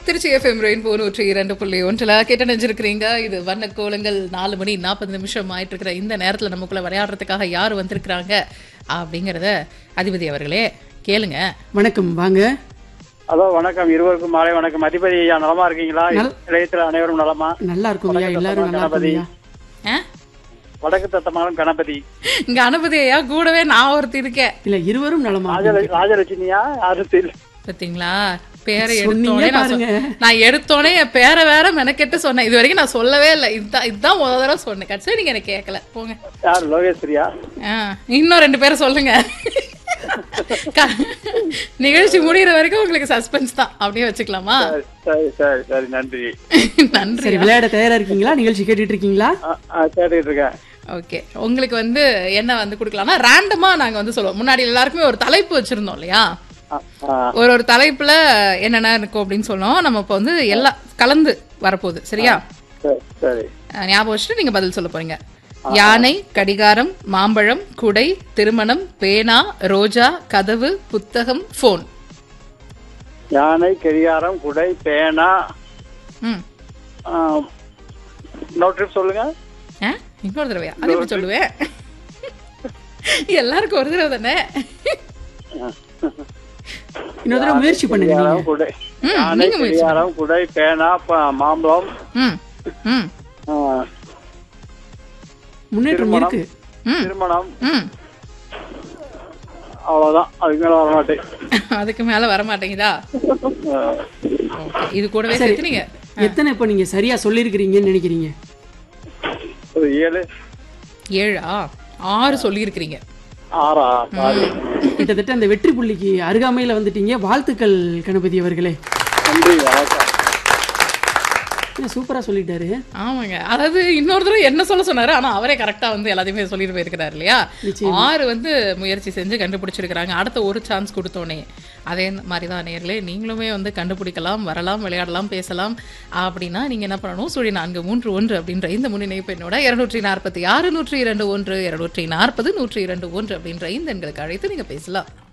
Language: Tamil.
திருச்சி எஃப்எம் ரெயின்போ நூற்றி இரண்டு புள்ளி ஒன்றில் கேட்டு நினைச்சிருக்கிறீங்க இது வண்ண கோலங்கள் நாலு மணி நாற்பது நிமிஷம் ஆயிட்டு இருக்கிற இந்த நேரத்தில் நமக்குள்ள விளையாடுறதுக்காக யார் வந்திருக்கிறாங்க அப்படிங்கிறத அதிபதி அவர்களே கேளுங்க வணக்கம் வாங்க ஹலோ வணக்கம் இருவருக்கும் மாலை வணக்கம் அதிபதி ஐயா நலமா இருக்கீங்களா இளையத்தில் அனைவரும் நலமா நல்லா இருக்கும் ஐயா எல்லாரும் நல்லா இருக்கும் ஐயா ஆ? வடக்கு தத்தமானம் கணபதி இங்க அனுபதி ஐயா கூடவே நான் ஒருத்தி இருக்கேன் இல்ல இருவரும் நலமா ராஜல- ராஜலட்சுமியா யாரும் தெரியல பாத்தீங்களா பேரை சொன்னீங்க எடுத்தோடனே நான் பாருங்க. சொ- நான் எடுத்தோடனே என் பேரை வேற மெனக்கெட்டு சொன்னேன் இது வரைக்கும் நான் சொல்லவே இல்லை இதுதான் இதுதான் முத தடவை சொன்னேன் கடைசியா நீங்க எனக்கு கேட்கல போங்க யார் லோகேஸ்வரியா ஆ, இன்னும் ரெண்டு பேரும் சொல்லுங்க க- நிகழ்ச்சி முடியிற வரைக்கும் உங்களுக்கு சஸ்பென்ஸ் தான் அப்படியே வச்சுக்கலாமா சரி, சரி சரி சரி நன்றி நன்றி சரி விளையாட தயாரா இருக்கீங்களா நிகழ்ச்சி கேட்டுட்டு இருக்கீங்களா ஆ, ஆ, கேட்டுக்கிட்டு இருக்கேன் ஓகே உங்களுக்கு வந்து என்ன வந்து கொடுக்கலாம்னா ரேண்டமா நாங்க வந்து சொல்லுவோம் முன்னாடி எல்லாருக்குமே ஒரு தலைப்பு வச்சிருந்தோம் இல்லையா ஆ, ஆ, ஒரு ஒரு தலைப்புல என்னென்ன இருக்கும் அப்படின்னு சொன்னோம் நம்ம இப்போ வந்து எல்லாம் கலந்து வரப்போகுது சரியா சரி சரி அஹ் ஞாபகம் வச்சுட்டு நீங்க பதில் சொல்ல போறீங்க யானை கடிகாரம் மாம்பழம் குடை திருமணம் பேனா ரோஜா கதவு புத்தகம் ஃபோன் யானை கடிகாரம் குடை பேனா ம் ஆ, இன்னொரு ட்ரிப் சொல்லுங்க ஆ? இன்னொரு தடவையா அது எப்படி சொல்லுவேன் எல்லாருக்கும் ஒரு தடவை தானே இன்னொரு தடவை முயற்சி பண்ணுங்க நீங்க கடிகாரம் குடை ம், யானை நீங்க முயற்சி கடிகாரம் குடை பேனா ப- மாம்பழம் ம் ம் ஆ, முன்னேற்றம் இருக்கு ம் திருமணம் ம் அவ்வளவுதான் அதுக்கு மேல வர மாட்டேன் அதுக்கு மேல வர மாட்டேங்குதா ஆ, ஓகே இது கூடவே சேர்த்து நீங்க எத்தனை இப்ப நீங்க சரியா சொல்லியிருக்கிறீங்கன்னு நினைக்கிறீங்க ஒரு ஏழு ஏழா ஆறு சொல்லியிருக்கிறீங்க ஆறா சாரி கிட்டத்தட்ட அந்த வெற்றி புள்ளிக்கு அருகாமையில வந்துட்டீங்க வாழ்த்துக்கள் கணபதி அவர்களே நன்றி வணக்கம் என்ன சூப்பரா சொல்லிட்டாரு ஆமாங்க அதாவது இன்னொரு தடவை என்ன சொல்ல சொன்னாரு ஆனா அவரே கரெக்டா வந்து எல்லாத்தையுமே சொல்லிட்டு போயிருக்கிறாரு இல்லையா ஆறு வந்து முயற்சி செஞ்சு கண்டுபிடிச்சிருக்கிறாங்க அடுத்த ஒரு சான்ஸ் கொடுத்தோனே அதே மாதிரி தான் நேர்களே நீங்களுமே வந்து கண்டுபிடிக்கலாம் வரலாம் விளையாடலாம் பேசலாம் அப்படின்னா நீங்க என்ன பண்ணணும் சுழி நான்கு மூன்று ஒன்று அப்படின்ற இந்த முன்னிணைப்பு என்னோட இருநூற்றி நாற்பத்தி ஆறு நூற்றி இரண்டு ஒன்று இருநூற்றி நாற்பது நூற்றி இரண்டு ஒன்று அப்படின்ற இந்த எண்களுக்கு அழைத்து நீங்க பேசலாம்